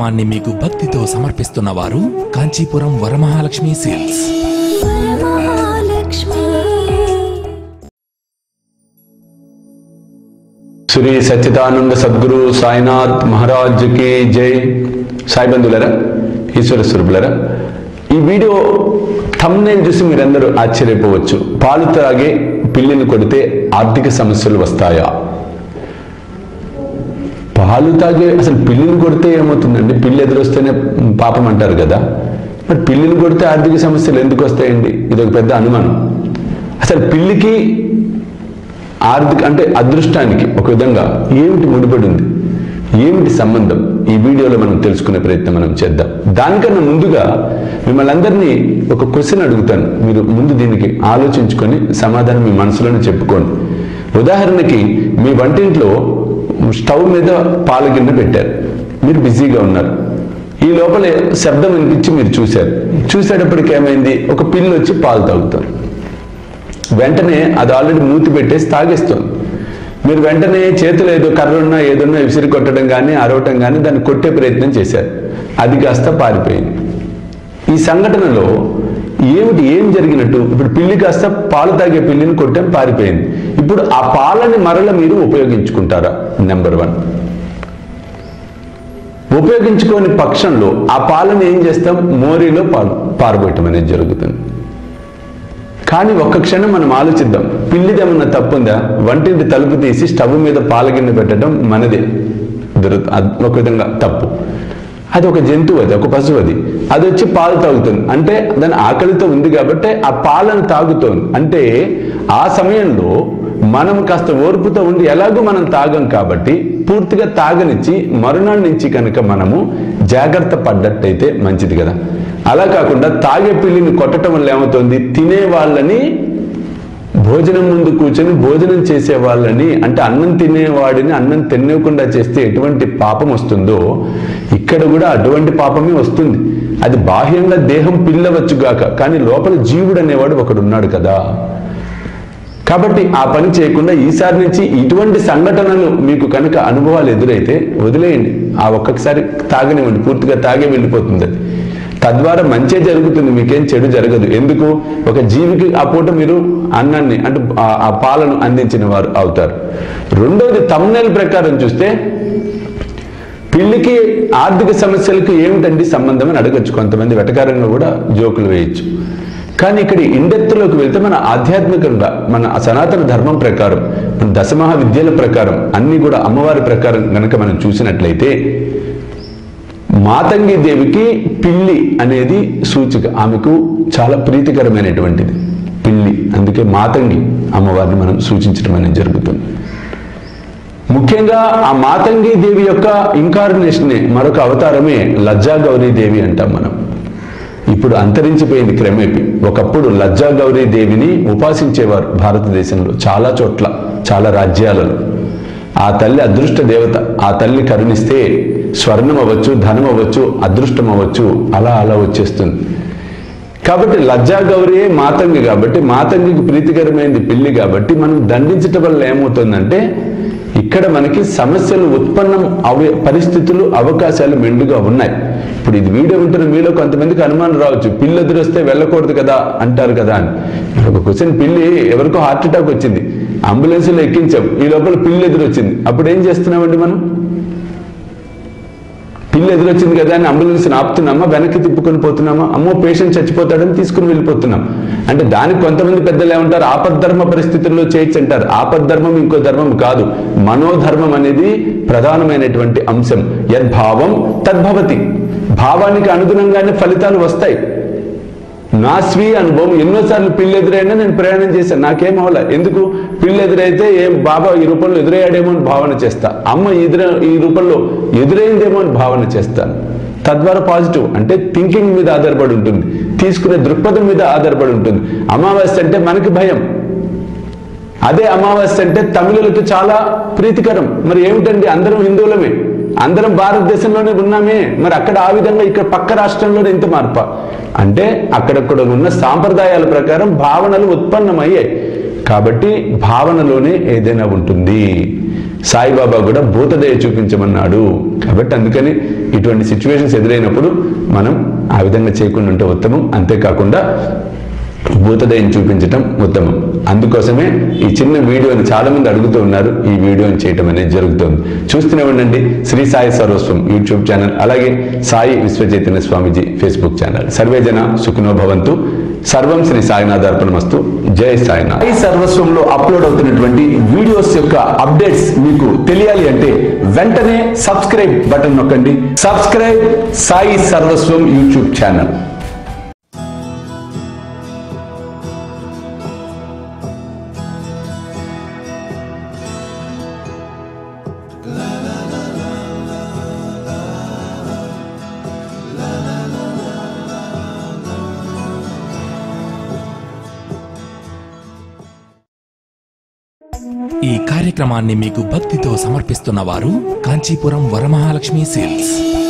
కార్యక్రమాన్ని మీకు భక్తితో సమర్పిస్తున్న వారు కాంచీపురం వరమహాలక్ష్మి సేల్స్ వరమహాలక్ష్మి శ్రీ సచ్చిదానంద సద్గురు సాయినాథ్ మహారాజ్ కి జై సాయి బంధువులరా ఈశ్వర స్వరూపులరా ఈ వీడియో థంబ్నైల్ చూసి మీరందరూ ఆశ్చర్యపోవచ్చు పాలు త్రాగే పిల్లిని కొడితే ఆర్థిక సమస్యలు వస్తాయా పాలు తాగే అసలు పిల్లిని కొడితే ఏమవుతుందండి పిల్లి ఎదురొస్తేనే పాపం అంటారు కదా మరి పిల్లిని కొడితే ఆర్థిక సమస్యలు ఎందుకు వస్తాయండి ఇది ఒక పెద్ద అనుమానం అసలు పిల్లికి ఆర్థిక అంటే అదృష్టానికి ఒక విధంగా ఏమిటి ముడిపడి ఉంది ఏమిటి సంబంధం ఈ వీడియోలో మనం తెలుసుకునే ప్రయత్నం మనం చేద్దాం దానికన్నా ముందుగా మిమ్మల్ని అందరినీ ఒక క్వశ్చన్ అడుగుతాను మీరు ముందు దీనికి ఆలోచించుకొని సమాధానం మీ మనసులోనే చెప్పుకోండి ఉదాహరణకి మీ వంటింట్లో స్టవ్ మీద పాల గిన్నె పెట్టారు మీరు బిజీగా ఉన్నారు ఈ లోపల శబ్దం వినిపించి మీరు చూశారు చూసేటప్పటికి ఏమైంది ఒక పిల్లి వచ్చి పాలు తాగుతారు వెంటనే అది ఆల్రెడీ మూతి పెట్టేసి తాగేస్తుంది మీరు వెంటనే చేతులు ఏదో కర్రున్నా ఏదన్నా విసిరి కొట్టడం కానీ అరవటం కానీ దాన్ని కొట్టే ప్రయత్నం చేశారు అది కాస్త పారిపోయింది ఈ సంఘటనలో ఏమిటి ఏం జరిగినట్టు ఇప్పుడు పిల్లి కాస్త పాలు తాగే పిల్లిని కొట్టాం పారిపోయింది ఇప్పుడు ఆ పాలని మరల మీరు ఉపయోగించుకుంటారా నెంబర్ వన్ ఉపయోగించుకోని పక్షంలో ఆ పాలను ఏం చేస్తాం మోరీలో పాలు పారబోయటం అనేది జరుగుతుంది కానీ ఒక్క క్షణం మనం ఆలోచిద్దాం పిల్లిదేమన్నా తప్పుందా వంటింటి తలుపు తీసి స్టవ్ మీద పాలగిన్నె పెట్టడం మనదే దొరుకు అది ఒక విధంగా తప్పు అది ఒక జంతువు అది ఒక పశువు అది అది వచ్చి పాలు తాగుతుంది అంటే దాని ఆకలితో ఉంది కాబట్టి ఆ పాలను తాగుతోంది అంటే ఆ సమయంలో మనం కాస్త ఓర్పుతో ఉండి ఎలాగో మనం తాగం కాబట్టి పూర్తిగా తాగనిచ్చి మరునాడు నుంచి కనుక మనము జాగ్రత్త పడ్డట్టయితే మంచిది కదా అలా కాకుండా తాగే పిల్లిని కొట్టడం వల్ల ఏమవుతుంది తినే వాళ్ళని భోజనం ముందు కూర్చొని భోజనం చేసే వాళ్ళని అంటే అన్నం తినేవాడిని అన్నం తినేయకుండా చేస్తే ఎటువంటి పాపం వస్తుందో ఇక్కడ కూడా అటువంటి పాపమే వస్తుంది అది బాహ్యంగా దేహం పిల్లవచ్చుగాక కానీ లోపల జీవుడు అనేవాడు ఒకడు ఉన్నాడు కదా కాబట్టి ఆ పని చేయకుండా ఈసారి నుంచి ఇటువంటి సంఘటనలు మీకు కనుక అనుభవాలు ఎదురైతే వదిలేయండి ఆ ఒక్కసారి తాగనివ్వండి పూర్తిగా తాగే వెళ్ళిపోతుంది అది తద్వారా మంచే జరుగుతుంది మీకేం చెడు జరగదు ఎందుకు ఒక జీవికి ఆ పూట మీరు అన్నాన్ని అంటే ఆ- ఆ పాలను అందించిన వారు అవుతారు రెండవది తమ్నేల్ ప్రకారం చూస్తే పిల్లికి ఆర్థిక సమస్యలకు ఏమిటండి సంబంధం అని అడగచ్చు కొంతమంది వెటకారంగా కూడా జోకులు వేయచ్చు కానీ ఇక్కడ ఇండెత్తులోకి వెళ్తే మన ఆధ్యాత్మికంగా మన సనాతన ధర్మం ప్రకారం మన దశమహా విద్యల ప్రకారం అన్ని కూడా అమ్మవారి ప్రకారం గనక మనం చూసినట్లయితే మాతంగి దేవికి పిల్లి అనేది సూచిక ఆమెకు చాలా ప్రీతికరమైనటువంటిది పిల్లి అందుకే మాతంగి అమ్మవారిని మనం సూచించడం అనేది జరుగుతుంది ముఖ్యంగా ఆ మాతంగి దేవి యొక్క ఇంకార్నేషనే మరొక అవతారమే లజ్జా గౌరీ దేవి అంటాం మనం ఇప్పుడు అంతరించిపోయింది క్రమేపి ఒకప్పుడు లజ్జా గౌరీ దేవిని ఉపాసించేవారు భారతదేశంలో చాలా చోట్ల చాలా రాజ్యాలలో ఆ తల్లి అదృష్ట దేవత ఆ తల్లి కరుణిస్తే స్వర్ణం అవ్వచ్చు ధనం అవ్వచ్చు అదృష్టం అవ్వచ్చు అలా అలా వచ్చేస్తుంది కాబట్టి లజ్జా గౌరియే మాతంగి కాబట్టి మాతంగికి ప్రీతికరమైనది పిల్లి కాబట్టి మనం దండించటం వల్ల ఏమవుతుందంటే ఇక్కడ మనకి సమస్యలు ఉత్పన్నం అవే పరిస్థితులు అవకాశాలు మెండుగా ఉన్నాయి ఇప్పుడు ఇది వీడియో వింటున్న మీలో కొంతమందికి అనుమానం రావచ్చు పిల్లి ఎదురొస్తే వెళ్ళకూడదు కదా అంటారు కదా అని మరి ఒక క్వశ్చన్ పిల్లి ఎవరికో హార్ట్ అటాక్ వచ్చింది అంబులెన్స్లో ఎక్కించాం ఈ లోపల పిల్లి ఎదురొచ్చింది అప్పుడు ఏం చేస్తున్నామండి మనం పిల్లి ఎదురొచ్చింది కదా అని అంబులెన్స్ ఆపుతున్నామా వెనక్కి తిప్పుకొని పోతున్నామా అమ్మో పేషెంట్ చచ్చిపోతాడని తీసుకుని వెళ్ళిపోతున్నాం అంటే దానికి కొంతమంది పెద్దలు ఏమంటారు ఆపద్ధర్మ పరిస్థితుల్లో చేయొచ్చు అంటారు ఆపద్ధర్మం ఇంకో ధర్మం కాదు మనోధర్మం అనేది ప్రధానమైనటువంటి అంశం యద్భావం తద్భవతి భావానికి అనుగుణంగానే ఫలితాలు వస్తాయి నా స్వీయ అనుభవం ఎన్నోసార్లు పిల్లి ఎదురైనా నేను ప్రయాణం చేశాను నాకేం అవల ఎందుకు పిల్లి ఎదురైతే ఏం బాబా ఈ రూపంలో ఎదురయ్యాడేమో అని భావన చేస్తా అమ్మ ఎదుర ఈ రూపంలో ఎదురైందేమో అని భావన చేస్తాను తద్వారా పాజిటివ్ అంటే థింకింగ్ మీద ఆధారపడి ఉంటుంది తీసుకునే దృక్పథం మీద ఆధారపడి ఉంటుంది అమావాస్య అంటే మనకి భయం అదే అమావాస్య అంటే తమిళులకు చాలా ప్రీతికరం మరి ఏమిటండి అందరం హిందువులమే అందరం భారతదేశంలోనే ఉన్నామే మరి అక్కడ ఆ విధంగా ఇక్కడ పక్క రాష్ట్రంలోనే ఇంత మార్ప అంటే అక్కడక్కడ ఉన్న సాంప్రదాయాల ప్రకారం భావనలు ఉత్పన్నమయ్యాయి కాబట్టి భావనలోనే ఏదైనా ఉంటుంది సాయిబాబా కూడా భూతదయ చూపించమన్నాడు కాబట్టి అందుకని ఇటువంటి సిచ్యువేషన్స్ ఎదురైనప్పుడు మనం ఆ విధంగా చేయకుండా ఉంటే ఉత్తమం అంతేకాకుండా భూతదయం చూపించటం ఉత్తమం అందుకోసమే ఈ చిన్న వీడియోని చాలా మంది అడుగుతూ ఉన్నారు ఈ వీడియోని చేయటం అనేది జరుగుతుంది చూస్తూనే ఉండండి శ్రీ సాయి సర్వస్వం యూట్యూబ్ ఛానల్ అలాగే సాయి విశ్వచైతన్య స్వామీజీ ఫేస్బుక్ ఛానల్ సర్వేజన సుఖినో భవంతు సర్వం శ్రీ సాయినాథ్ అర్పణమస్తు జై సాయినాథ్ సాయి సర్వస్వంలో అప్లోడ్ అవుతున్నటువంటి వీడియోస్ యొక్క అప్డేట్స్ మీకు తెలియాలి అంటే వెంటనే సబ్స్క్రైబ్ బటన్ నొక్కండి subscribe Sai Sarvasvam YouTube channel ఈ కార్యక్రమాన్ని మీకు భక్తితో సమర్పిస్తున్న వారు కాంచీపురం వరమహాలక్ష్మి సేల్స్